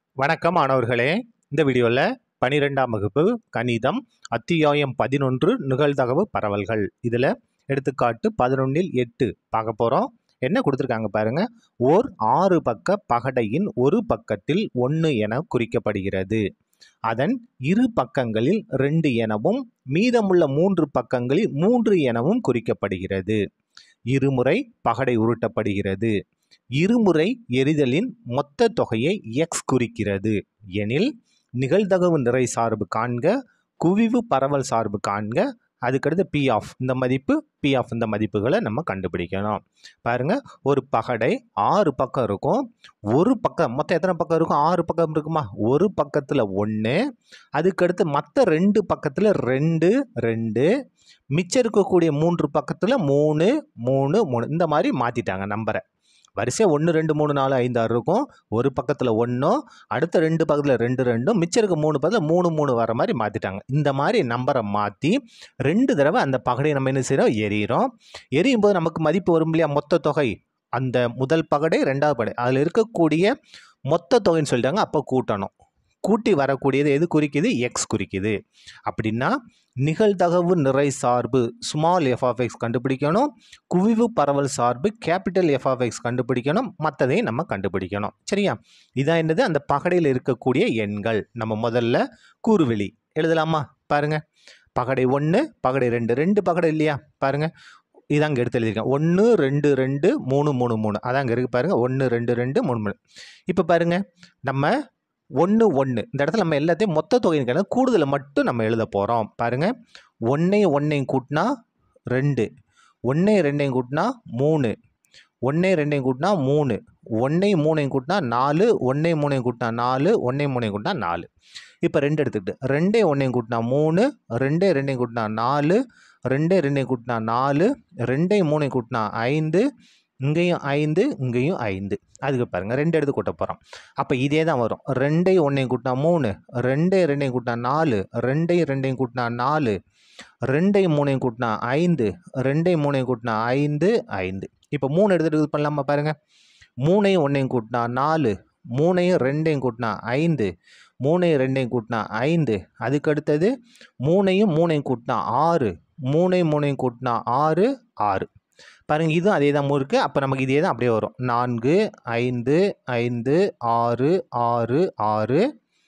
வணக்கம் மாணவர்களே இந்த வீடியோவில் பனிரெண்டாம் வகுப்பு கணிதம் அத்தியாயம் பதினொன்று நிகழ்தகவு பரவல்கள் இதில் எடுத்துக்காட்டு பதினொன்னில் எட்டு பார்க்க போகிறோம் என்ன கொடுத்துருக்காங்க பாருங்க ஓர் ஆறு பக்க பகடையின் ஒரு பக்கத்தில் ஒன்று என குறிக்கப்படுகிறது அதன் இரு பக்கங்களில் ரெண்டு எனவும் மீதமுள்ள மூன்று பக்கங்களில் மூன்று எனவும் குறிக்கப்படுகிறது இருமுறை பகடை உருட்டப்படுகிறது இருமுறை எரிதலின் மொத்த தொகையை எக்ஸ் குறிக்கிறது எனில் நிகழ்தகவு நிறை சார்பு காண்க குவிவு பரவல் சார்பு காண்க அதுக்கடுத்து பி ஆஃப் இந்த மதிப்பு பி ஆஃப் இந்த மதிப்புகளை நம்ம கண்டுபிடிக்கணும் பாருங்க ஒரு பகடை ஆறு பக்கம் இருக்கும் ஒரு பக்கம் மொத்தம் எத்தனை பக்கம் இருக்கும் ஆறு பக்கம் இருக்குமா ஒரு பக்கத்தில் ஒன்று அதுக்கடுத்து மற்ற ரெண்டு பக்கத்தில் ரெண்டு ரெண்டு மிச்சம் இருக்கக்கூடிய மூன்று பக்கத்தில் மூணு மூணு மூணு இந்த மாதிரி மாற்றிட்டாங்க நம்பரை வரிசையாக ஒன்று ரெண்டு மூணு நாலு ஐந்து ஆறு இருக்கும் ஒரு பக்கத்தில் ஒன்றும் அடுத்த ரெண்டு பக்கத்தில் ரெண்டு ரெண்டும் மிச்சம் இருக்க மூணு பக்கத்தில் மூணு மூணு வர மாதிரி மாற்றிட்டாங்க இந்த மாதிரி நம்பரை மாற்றி ரெண்டு தடவை அந்த பகடையை நம்ம என்ன செய்கிறோம் எரியிறோம் எரியும் போது நமக்கு மதிப்பு வரும் இல்லையா மொத்த தொகை அந்த முதல் பகடை ரெண்டாவது பகடை அதில் இருக்கக்கூடிய மொத்த தொகைன்னு சொல்லிட்டாங்க அப்போ கூட்டணும் கூட்டி வரக்கூடியது எது குறிக்குது எக்ஸ் குறிக்குது அப்படின்னா நிகழ்தகவு நிறை சார்பு ஸ்மால் எஃப் ஆஃப் எக்ஸ் கண்டுபிடிக்கணும் குவிவு பரவல் சார்பு கேபிட்டல் எஃப் ஆஃப் எக்ஸ் கண்டுபிடிக்கணும் மற்றதையும் நம்ம கண்டுபிடிக்கணும் சரியா இதான் என்னது அந்த பகடையில் இருக்கக்கூடிய எண்கள் நம்ம முதல்ல கூறுவெளி எழுதலாமா பாருங்க பகடை ஒன்று பகடை ரெண்டு ரெண்டு பகடை இல்லையா பாருங்க இதாங்க எடுத்து எழுதியிருக்கேன் ஒன்று ரெண்டு ரெண்டு மூணு மூணு மூணு அதான் அங்கே இருக்குது பாருங்கள் ஒன்று ரெண்டு ரெண்டு மூணு மூணு இப்போ பாருங்கள் நம்ம ஒன்று ஒன்று இந்த இடத்துல நம்ம எல்லாத்தையும் மொத்த தொகையின் கணக்கு கூடுதலை மட்டும் நம்ம எழுத போகிறோம் பாருங்கள் ஒன்றையும் ஒன்றையும் கூட்டினா ரெண்டு ஒன்றையும் ரெண்டையும் கூட்டினா மூணு ஒன்றையும் ரெண்டையும் கூட்டினா மூணு ஒன்றையும் மூணையும் கூட்டினா நாலு ஒன்றையும் மூணையும் கூட்டினா நாலு ஒன்றையும் மூணையும் கூட்டினா நாலு இப்போ ரெண்டு எடுத்துக்கிட்டு ரெண்டே ஒன்றையும் கூட்டினா மூணு ரெண்டே ரெண்டையும் கூட்டினா நாலு ரெண்டே ரெண்டையும் கூட்டினா நாலு ரெண்டையும் மூணையும் கூட்டினா ஐந்து இங்கேயும் ஐந்து இங்கேயும் ஐந்து அதுக்கு பாருங்கள் ரெண்டு எடுத்து கூட்ட போகிறோம் அப்போ இதே தான் வரும் ரெண்டையும் ஒன்றையும் கூட்டினா மூணு ரெண்டே ரெண்டையும் கூட்டினா நாலு ரெண்டையும் ரெண்டையும் கூட்டினா நாலு ரெண்டையும் மூணையும் கூட்டினா ஐந்து ரெண்டையும் மூணையும் கூட்டினா ஐந்து ஐந்து இப்போ மூணு எடுத்துகிட்டு இது பண்ணலாமா பாருங்கள் மூணையும் ஒன்றையும் கூட்டினா நாலு மூணையும் ரெண்டையும் கூட்டினா ஐந்து மூணையும் ரெண்டையும் கூட்டினா ஐந்து அதுக்கு அடுத்தது மூணையும் மூணையும் கூட்டினா ஆறு மூணையும் மூணையும் கூட்டினா ஆறு ஆறு பாருங்கள் இதுவும் அதே தான் இருக்குது அப்போ நமக்கு இதே தான் அப்படியே வரும் நான்கு ஐந்து ஐந்து ஆறு ஆறு ஆறு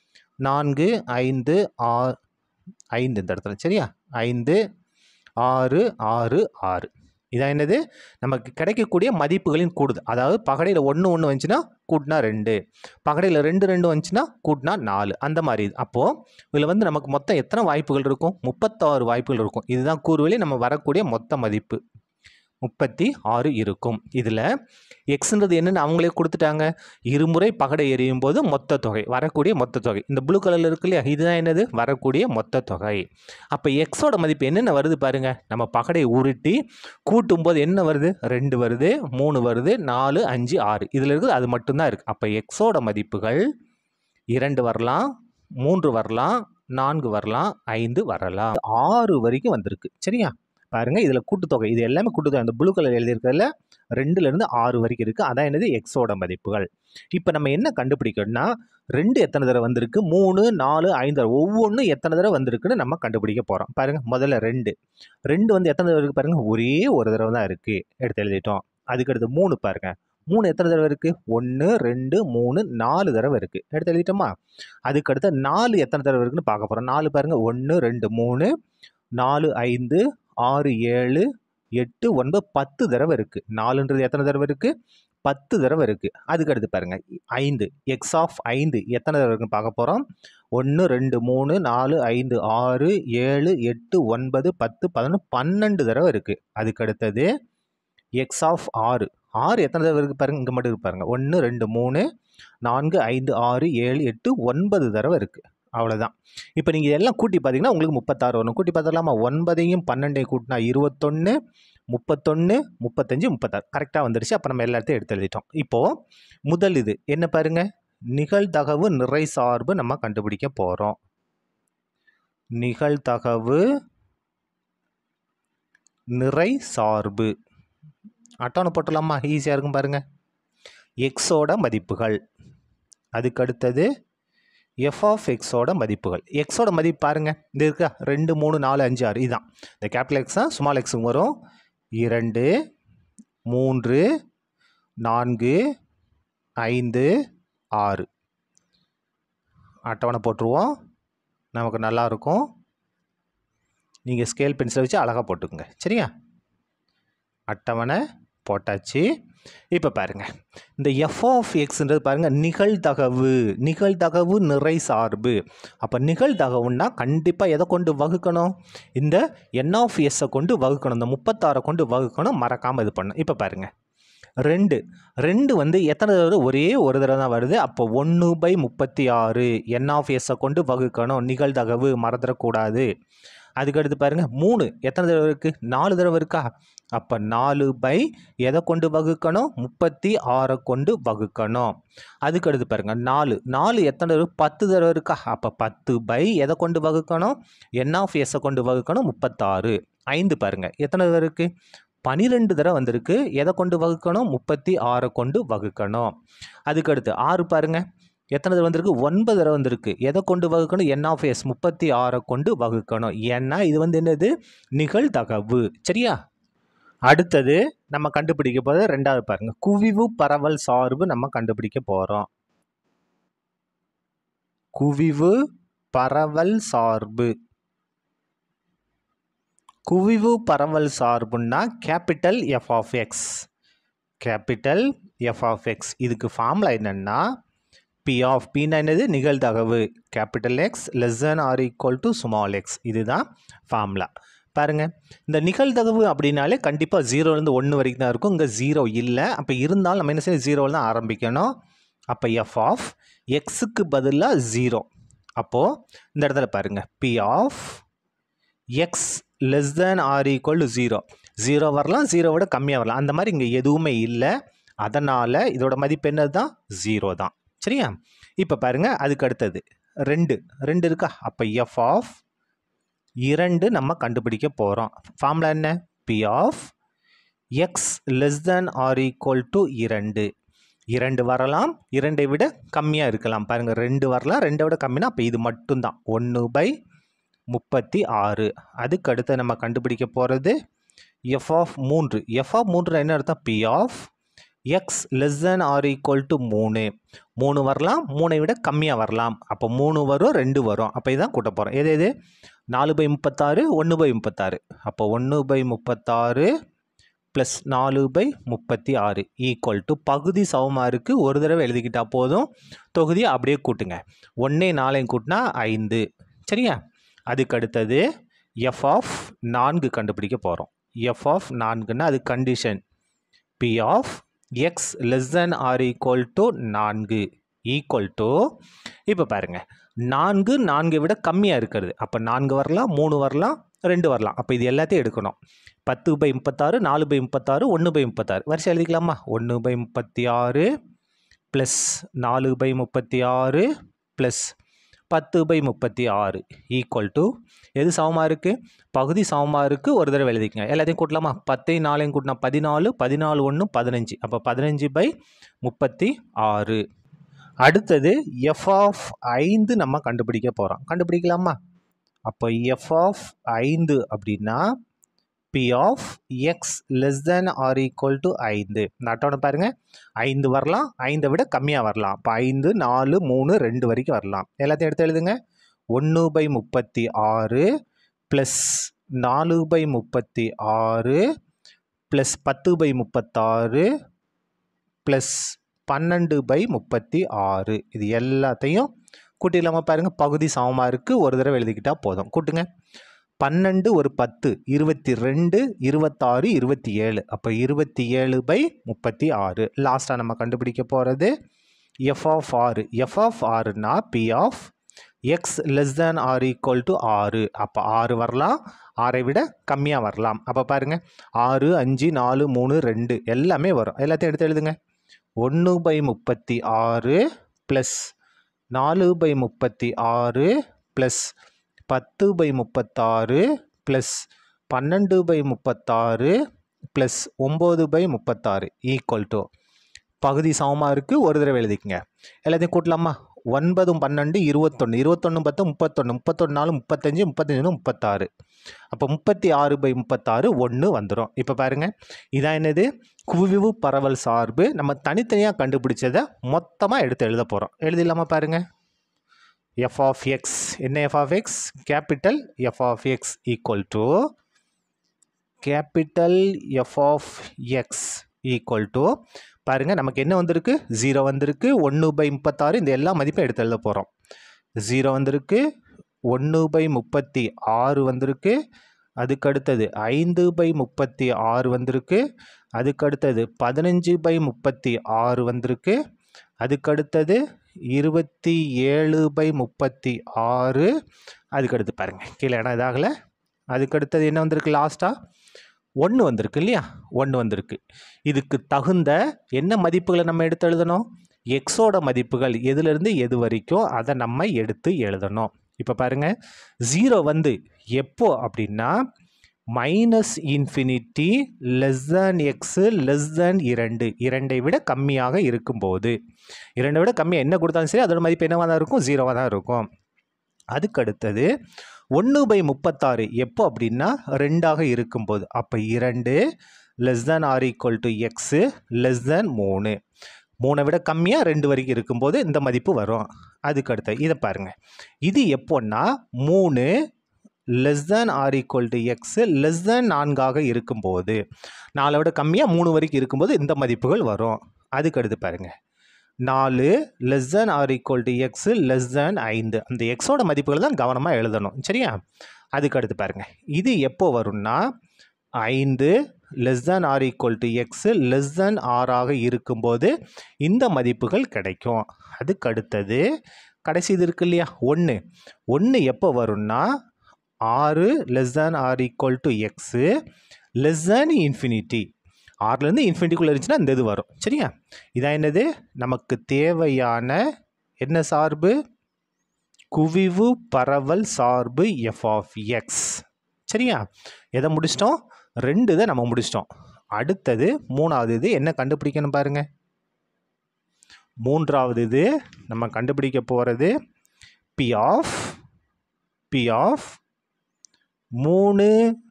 நான்கு ஐந்து ஆ ஐந்து இந்த இடத்துல சரியா ஐந்து ஆறு ஆறு ஆறு இதான் என்னது நமக்கு கிடைக்கக்கூடிய மதிப்புகளின் கூடுதல் அதாவது பகடையில் ஒன்று ஒன்று வந்துச்சுன்னா கூட்டினா ரெண்டு பகடையில் ரெண்டு ரெண்டு வந்துச்சுன்னா கூட்டினா நாலு அந்த மாதிரி இது அப்போது இதில் வந்து நமக்கு மொத்தம் எத்தனை வாய்ப்புகள் இருக்கும் முப்பத்தாறு வாய்ப்புகள் இருக்கும் இதுதான் கூறுவழி நம்ம வரக்கூடிய மொத்த மதிப்பு முப்பத்தி ஆறு இருக்கும் இதில் எக்ஸ்ன்றது என்னென்னு அவங்களே கொடுத்துட்டாங்க இருமுறை பகடை எரியும் போது மொத்த தொகை வரக்கூடிய மொத்த தொகை இந்த ப்ளூ கலரில் இருக்கு இல்லையா இதுதான் என்னது வரக்கூடிய மொத்த தொகை அப்போ எக்ஸோட மதிப்பு என்னென்ன வருது பாருங்கள் நம்ம பகடை உருட்டி கூட்டும் போது என்ன வருது ரெண்டு வருது மூணு வருது நாலு அஞ்சு ஆறு இதில் இருக்குது அது மட்டும்தான் இருக்குது அப்போ எக்ஸோட மதிப்புகள் இரண்டு வரலாம் மூன்று வரலாம் நான்கு வரலாம் ஐந்து வரலாம் ஆறு வரைக்கும் வந்திருக்கு சரியா பாருங்க இதில் கூட்டுத்தொகை இது எல்லாமே கூட்டுத்தொகை அந்த ப்ளூ கலர் எழுதியிருக்கிறதுல ரெண்டுலேருந்து ஆறு வரைக்கும் இருக்குது அதான் என்னது எக்ஸோட மதிப்புகள் இப்போ நம்ம என்ன கண்டுபிடிக்கணும்னா ரெண்டு எத்தனை தடவை வந்திருக்கு மூணு நாலு ஐந்து தடவை ஒவ்வொன்றும் எத்தனை தடவை வந்திருக்குன்னு நம்ம கண்டுபிடிக்க போகிறோம் பாருங்கள் முதல்ல ரெண்டு ரெண்டு வந்து எத்தனை தடவை இருக்குது பாருங்கள் ஒரே ஒரு தடவை தான் இருக்குது எடுத்து எழுதிட்டோம் அதுக்கடுத்து மூணு பாருங்கள் மூணு எத்தனை தடவை இருக்குது ஒன்று ரெண்டு மூணு நாலு தடவை இருக்குது எடுத்து எழுதிட்டோமா அதுக்கடுத்து நாலு எத்தனை தடவை இருக்குன்னு பார்க்க போகிறோம் நாலு பாருங்கள் ஒன்று ரெண்டு மூணு நாலு ஐந்து ஆறு ஏழு எட்டு ஒன்பது பத்து தடவை இருக்குது நாலுன்றது எத்தனை தடவை இருக்குது பத்து தடவை இருக்குது அதுக்கு அடுத்து பாருங்கள் ஐந்து எக்ஸ் ஆஃப் ஐந்து எத்தனை தடவை இருக்குன்னு பார்க்க போகிறோம் ஒன்று ரெண்டு மூணு நாலு ஐந்து ஆறு ஏழு எட்டு ஒன்பது பத்து பதினொன்று பன்னெண்டு தடவை இருக்குது அதுக்கு அடுத்தது எக்ஸ் ஆஃப் ஆறு ஆறு எத்தனை தடவை இருக்குது பாருங்கள் இங்கே மட்டும் இருக்கு பாருங்கள் ஒன்று ரெண்டு மூணு நான்கு ஐந்து ஆறு ஏழு எட்டு ஒன்பது தடவை இருக்குது அவ்வளோதான் இப்போ நீங்கள் எல்லாம் கூட்டி பார்த்தீங்கன்னா உங்களுக்கு முப்பத்தாறு வரும் கூட்டி பார்த்துடலாமா ஒன்பதையும் பன்னெண்டையும் கூட்டினா இருபத்தொன்று முப்பத்தொன்று முப்பத்தஞ்சு முப்பத்தாறு கரெக்டாக வந்துருச்சு அப்போ நம்ம எல்லாத்தையும் எடுத்து எழுதிட்டோம் இப்போது முதல் இது என்ன பாருங்கள் நிகழ்தகவு நிறை சார்பு நம்ம கண்டுபிடிக்க போகிறோம் நிகழ்தகவு நிறை சார்பு அட்டவணை போட்டலாமா ஈஸியாக இருக்கும் பாருங்கள் எக்ஸோட மதிப்புகள் அதுக்கு அடுத்தது எஃப் ஆஃப் எக்ஸோட மதிப்புகள் எக்ஸோட மதிப்பு பாருங்கள் இது இருக்கா ரெண்டு மூணு நாலு அஞ்சு ஆறு இதுதான் இந்த கேபிட்டல் எக்ஸ் தான் ஸ்மால் எக்ஸுக்கு வரும் இரண்டு மூன்று நான்கு ஐந்து ஆறு அட்டவணை போட்டுருவோம் நமக்கு நல்லா இருக்கும் நீங்கள் ஸ்கேல் பென்சிலை வச்சு அழகாக போட்டுக்குங்க சரியா அட்டவணை போட்டாச்சு இப்போ பாருங்கள் இந்த எஃப் ஆஃப் எக்ஸ்ன்றது பாருங்கள் நிகழ்தகவு நிகழ்தகவு நிறை சார்பு அப்போ நிகழ்தகவுன்னா கண்டிப்பாக எதை கொண்டு வகுக்கணும் இந்த என் ஆஃப் எஸ்ஸை கொண்டு வகுக்கணும் இந்த முப்பத்தாறை கொண்டு வகுக்கணும் மறக்காமல் இது பண்ணணும் இப்போ பாருங்கள் ரெண்டு ரெண்டு வந்து எத்தனை தடவை ஒரே ஒரு தடவை தான் வருது அப்போ ஒன்று பை முப்பத்தி ஆறு என் ஆஃப் எஸ்ஸை கொண்டு வகுக்கணும் நிகழ்தகவு மறந்துடக்கூடாது அதுக்கடுத்து பாருங்கள் மூணு எத்தனை தடவை இருக்குது நாலு தடவை இருக்கா அப்போ நாலு பை எதை கொண்டு வகுக்கணும் முப்பத்தி ஆறை கொண்டு வகுக்கணும் அதுக்கடுத்து பாருங்கள் நாலு நாலு எத்தனை தடவை பத்து தடவை இருக்கா அப்போ பத்து பை எதை கொண்டு வகுக்கணும் என் ஆஃப் எஸ்ஸை கொண்டு வகுக்கணும் முப்பத்தாறு ஐந்து பாருங்கள் எத்தனை தடவை இருக்குது பனிரெண்டு தடவை வந்திருக்கு எதை கொண்டு வகுக்கணும் முப்பத்தி ஆறை கொண்டு வகுக்கணும் அதுக்கடுத்து ஆறு பாருங்கள் எத்தனை தடவை வந்திருக்கு ஒன்பது தடவை வந்திருக்கு எதை கொண்டு வகுக்கணும் என் ஆஃப் எஸ் முப்பத்தி ஆறை கொண்டு வகுக்கணும் ஏன்னா இது வந்து என்னது நிகழ்தகவு சரியா அடுத்தது நம்ம கண்டுபிடிக்க போது ரெண்டாவது பாருங்க குவிவு பரவல் சார்பு நம்ம கண்டுபிடிக்க போகிறோம் குவிவு பரவல் சார்பு குவிவு பரவல் சார்புன்னா capital F of X capital F of X இதுக்கு ஃபார்முலா என்னென்னா பி ஆஃப் பின்னா என்னது நிகழ்தகவு capital X less than or equal to small X இதுதான் ஃபார்முலா பாருங்கள் இந்த நிகழ்தகவு அப்படின்னாலே கண்டிப்பாக ஜீரோலேருந்து ஒன்று வரைக்கும் தான் இருக்கும் இங்கே ஜீரோ இல்லை அப்போ இருந்தாலும் நம்ம என்ன செய்ய ஜீரோவில் தான் ஆரம்பிக்கணும் அப்போ எஃப் ஆஃப் எக்ஸுக்கு பதிலாக ஜீரோ அப்போது இந்த இடத்துல பாருங்கள் P of X less than or equal to zero zero வரலாம் ஜீரோவோட கம்மியாக வரலாம் அந்த மாதிரி இங்கே எதுவுமே இல்லை அதனால் இதோட மதிப்பு என்னது தான் ஜீரோ தான் சரியா இப்போ பாருங்கள் அதுக்கு அடுத்தது ரெண்டு ரெண்டு இருக்கா அப்போ எஃப் ஆஃப் இரண்டு நம்ம கண்டுபிடிக்க போகிறோம் ஃபார்முலா என்ன P of X less than or equal to இரண்டு இரண்டு வரலாம் இரண்டை விட கம்மியாக இருக்கலாம் பாருங்கள் ரெண்டு வரலாம் ரெண்டை விட கம்மினா அப்போ இது மட்டும்தான் ஒன்று பை முப்பத்தி ஆறு அதுக்கு அடுத்து நம்ம கண்டுபிடிக்க போகிறது எஃப் ஆஃப் மூன்று எஃப் ஆஃப் மூன்று என்ன அர்த்தம் P of X less than or equal to மூணு மூணு வரலாம் மூணை விட கம்மியாக வரலாம் அப்போ மூணு வரும் ரெண்டு வரும் அப்போ இதான் கூட்ட போகிறோம் எது எது நாலு பை முப்பத்தாறு ஒன்று பை முப்பத்தாறு அப்போ ஒன்று பை முப்பத்தாறு ப்ளஸ் நாலு பை முப்பத்தி ஆறு ஈக்குவல் டு பகுதி சமமாருக்கு ஒரு தடவை எழுதிக்கிட்டால் போதும் தொகுதியை அப்படியே கூட்டுங்க ஒன்றே நாலையும் கூட்டினா ஐந்து சரியா அதுக்கு அடுத்தது எஃப் ஆஃப் நான்கு கண்டுபிடிக்க போகிறோம் எஃப் ஆஃப் நான்குன்னா அது condition P of X less than or equal to நான்கு ஈக்குவல் டு இப்போ பாருங்கள் நான்கு நான்கை விட கம்மியாக இருக்கிறது அப்போ நான்கு வரலாம் மூணு வரலாம் ரெண்டு வரலாம் அப்போ இது எல்லாத்தையும் எடுக்கணும் பத்து பை முப்பத்தாறு நாலு பை முப்பத்தாறு ஒன்று பை முப்பத்தாறு வரிசை எழுதிக்கலாமா ஒன்று பை முப்பத்தி ஆறு ப்ளஸ் நாலு பை முப்பத்தி ஆறு ப்ளஸ் பத்து பை முப்பத்தி ஆறு ஈக்குவல் டு எது சமமாக இருக்குது பகுதி சமமாக இருக்குது ஒரு தடவை எழுதிக்கங்க எல்லாத்தையும் கூட்டலாமா பத்தையும் நாலையும் கூட்டினா பதினாலு பதினாலு ஒன்று பதினஞ்சு அப்போ பதினஞ்சு பை முப்பத்தி ஆறு அடுத்தது எஃப் ஆஃப் ஐந்து நம்ம கண்டுபிடிக்க போகிறோம் கண்டுபிடிக்கலாமா அப்போ எஃப் ஆஃப் ஐந்து அப்படின்னா P of X less than or equal to ஐந்து இந்த அட்டவணை பாருங்கள் ஐந்து வரலாம் ஐந்தை விட கம்மியாக வரலாம் இப்போ ஐந்து நாலு மூணு ரெண்டு வரைக்கும் வரலாம் எல்லாத்தையும் எடுத்து எழுதுங்க ஒன்று பை முப்பத்தி ஆறு ப்ளஸ் நாலு பை முப்பத்தி ஆறு ப்ளஸ் பத்து பை முப்பத்தாறு ப்ளஸ் பன்னெண்டு பை முப்பத்தி ஆறு இது எல்லாத்தையும் கூட்டிடலாமா பாருங்கள் பகுதி சமமாக இருக்குது ஒரு தடவை எழுதிக்கிட்டால் போதும் கூட்டுங்க பன்னெண்டு ஒரு பத்து இருபத்தி ரெண்டு இருபத்தாறு இருபத்தி ஏழு அப்போ இருபத்தி ஏழு பை முப்பத்தி ஆறு லாஸ்ட்டாக நம்ம கண்டுபிடிக்க போகிறது எஃப் ஆஃப் ஆறு எஃப் ஆஃப் ஆறுனா P of X less than or equal to ஆறு அப்போ ஆறு வரலாம் ஆறை விட கம்மியாக வரலாம் அப்போ பாருங்கள் ஆறு அஞ்சு நாலு மூணு ரெண்டு எல்லாமே வரும் எல்லாத்தையும் எடுத்து எழுதுங்க ஒன்று பை முப்பத்தி ஆறு ப்ளஸ் நாலு பை முப்பத்தி ஆறு ப்ளஸ் பத்து பை முப்பத்தாறு ப்ளஸ் பன்னெண்டு பை முப்பத்தாறு ப்ளஸ் ஒம்பது பை முப்பத்தாறு ஈக்குவல் டு பகுதி சமமாக இருக்குது ஒரு தடவை எழுதிக்கங்க எல்லாத்தையும் கூட்டலாமா ஒன்பதும் பன்னெண்டு இருபத்தொன்று இருபத்தொன்று பத்து முப்பத்தொன்று முப்பத்தொன்று நாலு முப்பத்தஞ்சு முப்பத்தஞ்சு முப்பத்தாறு அப்போ முப்பத்தி ஆறு பை முப்பத்தாறு ஒன்று வந்துடும் இப்போ பாருங்க இதான் என்னது குவிவு பரவல் சார்பு நம்ம தனித்தனியாக கண்டுபிடிச்சதை மொத்தமாக எடுத்து எழுத போகிறோம் எழுதிடலாமா பாருங்க எஃப் ஆஃப் எக்ஸ் என்ன F of X capital F of X equal to capital F of X equal to பாருங்கள் நமக்கு என்ன வந்திருக்கு ஜீரோ வந்திருக்கு ஒன்று பை முப்பத்தாறு இந்த எல்லா மதிப்பையும் எடுத்து எழுத போகிறோம் ஜீரோ வந்திருக்கு ஒன்று பை முப்பத்தி ஆறு வந்திருக்கு அதுக்கு அடுத்தது ஐந்து பை முப்பத்தி ஆறு வந்திருக்கு அதுக்கு அடுத்தது பதினஞ்சு பை முப்பத்தி ஆறு வந்திருக்கு அதுக்கு அடுத்தது இருபத்தி ஏழு பை முப்பத்தி ஆறு அதுக்கு அடுத்து பாருங்கள் கீழே இடம் இதாகலை அதுக்கு அடுத்தது என்ன வந்திருக்கு லாஸ்ட்டாக ஒன்று வந்திருக்கு இல்லையா ஒன்று வந்திருக்கு இதுக்கு தகுந்த என்ன மதிப்புகளை நம்ம எடுத்து எழுதணும் எக்ஸோட மதிப்புகள் எதுலேருந்து எது வரைக்கும் அதை நம்ம எடுத்து எழுதணும் இப்போ பாருங்கள் ஜீரோ வந்து எப்போ அப்படின்னா minus infinity less than X less than இரண்டு இரண்டை விட கம்மியாக இருக்கும்போது இரண்டை விட கம்மியாக என்ன கொடுத்தாலும் சரி அதோட மதிப்பு என்னவாக தான் இருக்கும் ஜீரோவாக தான் இருக்கும் அதுக்கு அடுத்தது ஒன்று பை முப்பத்தாறு எப்போ அப்படின்னா ரெண்டாக இருக்கும்போது அப்போ இரண்டு less than or equal to X less than மூணு மூணை விட கம்மியாக ரெண்டு வரைக்கும் இருக்கும்போது இந்த மதிப்பு வரும் அதுக்கு அடுத்து இதை பாருங்கள் இது எப்போன்னா மூணு less than or equal to X less than நான்காக இருக்கும்போது நாலை விட கம்மியாக மூணு வரைக்கும் இருக்கும்போது இந்த மதிப்புகள் வரும் அதுக்கு அடுத்து பாருங்கள் நாலு less than or equal to X less than ஐந்து அந்த எக்ஸோட மதிப்புகள் தான் கவனமாக எழுதணும் சரியா அதுக்கு அடுத்து பாருங்கள் இது எப்போ வரும்னா ஐந்து less than or equal to X less than ஆறாக இருக்கும்போது இந்த மதிப்புகள் கிடைக்கும் அதுக்கு அடுத்தது கடைசி இது இருக்கு இல்லையா ஒன்று ஒன்று எப்போ வரும்னா ஆறு less than or equal to X less than infinity ஆறுலேருந்து இன்ஃபினிட்டிக்குள்ளே இருந்துச்சுன்னா இந்த இது வரும் சரியா இதான் என்னது நமக்கு தேவையான என்ன சார்பு குவிவு பரவல் சார்பு எஃப் ஆஃப் எக்ஸ் சரியா எதை முடிச்சிட்டோம் ரெண்டு இதை நம்ம முடிச்சிட்டோம் அடுத்தது மூணாவது இது என்ன கண்டுபிடிக்கணும் பாருங்க மூன்றாவது இது நம்ம கண்டுபிடிக்க போகிறது பி ஆஃப் பி ஆஃப் மூணு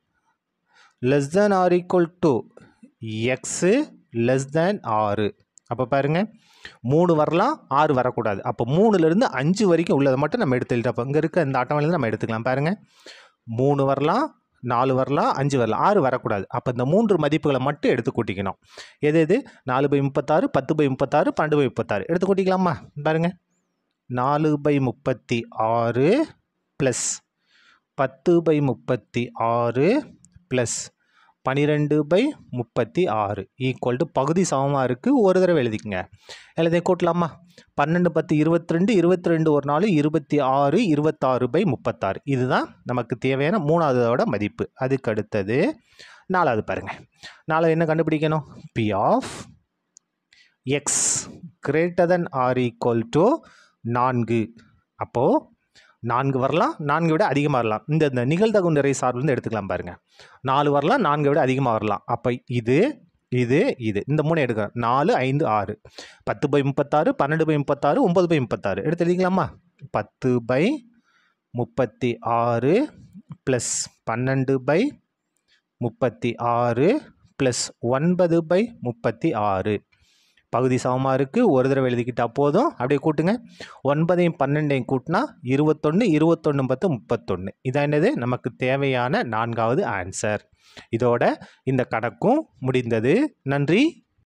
less than or equal to X less than ஆறு அப்போ பாருங்கள் மூணு வரலாம் ஆறு வரக்கூடாது அப்போ மூணுலேருந்து அஞ்சு வரைக்கும் உள்ளதை மட்டும் நம்ம எடுத்து எழுதிட்டோம் இங்கே இருக்க இந்த அட்டவணையில் நம்ம எடுத்துக்கலாம் பாருங்கள் மூணு வரலாம் நாலு வரலாம் அஞ்சு வரலாம் ஆறு வரக்கூடாது அப்போ இந்த மூன்று மதிப்புகளை மட்டும் எடுத்து கூட்டிக்கணும் எது எது நாலு பை முப்பத்தாறு பத்து பை முப்பத்தாறு பன்னெண்டு பை முப்பத்தாறு எடுத்து கூட்டிக்கலாமா பாருங்கள் நாலு பை முப்பத்தி ஆறு ப்ளஸ் பத்து பை முப்பத்தி ஆறு ப்ளஸ் பன்னிரெண்டு பை முப்பத்தி ஆறு ஈக்குவல் டு பகுதி சமமாக இருக்குது ஒரு தடவை எழுதிக்கங்க எழுதி கூட்டலாமா பன்னெண்டு பத்து இருபத்தி ரெண்டு இருபத்தி ரெண்டு ஒரு நாலு இருபத்தி ஆறு இருபத்தாறு பை முப்பத்தாறு இதுதான் நமக்கு தேவையான மூணாவதோட மதிப்பு அதுக்கு அடுத்தது நாலாவது பாருங்கள் நாலாவது என்ன கண்டுபிடிக்கணும் P of X greater than or equal to நான்கு அப்போது நான்கு வரலாம் நான்கு விட அதிகமாக வரலாம் இந்த இந்த நிகழ்தகவு நிறை சார்பிலிருந்து எடுத்துக்கலாம் பாருங்கள் நாலு வரலாம் நான்கை விட அதிகமாக வரலாம் அப்போ இது இது இது இந்த மூணு எடுக்கிறோம் நாலு ஐந்து ஆறு பத்து பை முப்பத்தாறு பன்னெண்டு பை முப்பத்தாறு ஒம்பது பை முப்பத்தாறு எடுத்து எழுதிக்கலாமா பத்து பை முப்பத்தி ஆறு ப்ளஸ் பன்னெண்டு பை முப்பத்தி ஆறு ப்ளஸ் ஒன்பது பை முப்பத்தி ஆறு பகுதி சமமாக இருக்குது ஒரு தடவை எழுதிக்கிட்டா போதும் அப்படியே கூட்டுங்க ஒன்பதையும் பன்னெண்டையும் கூட்டினா இருபத்தொன்று இருபத்தொன்று பத்து முப்பத்தொன்று இதான் என்னது நமக்கு தேவையான நான்காவது ஆன்சர் இதோட இந்த கணக்கும் முடிந்தது நன்றி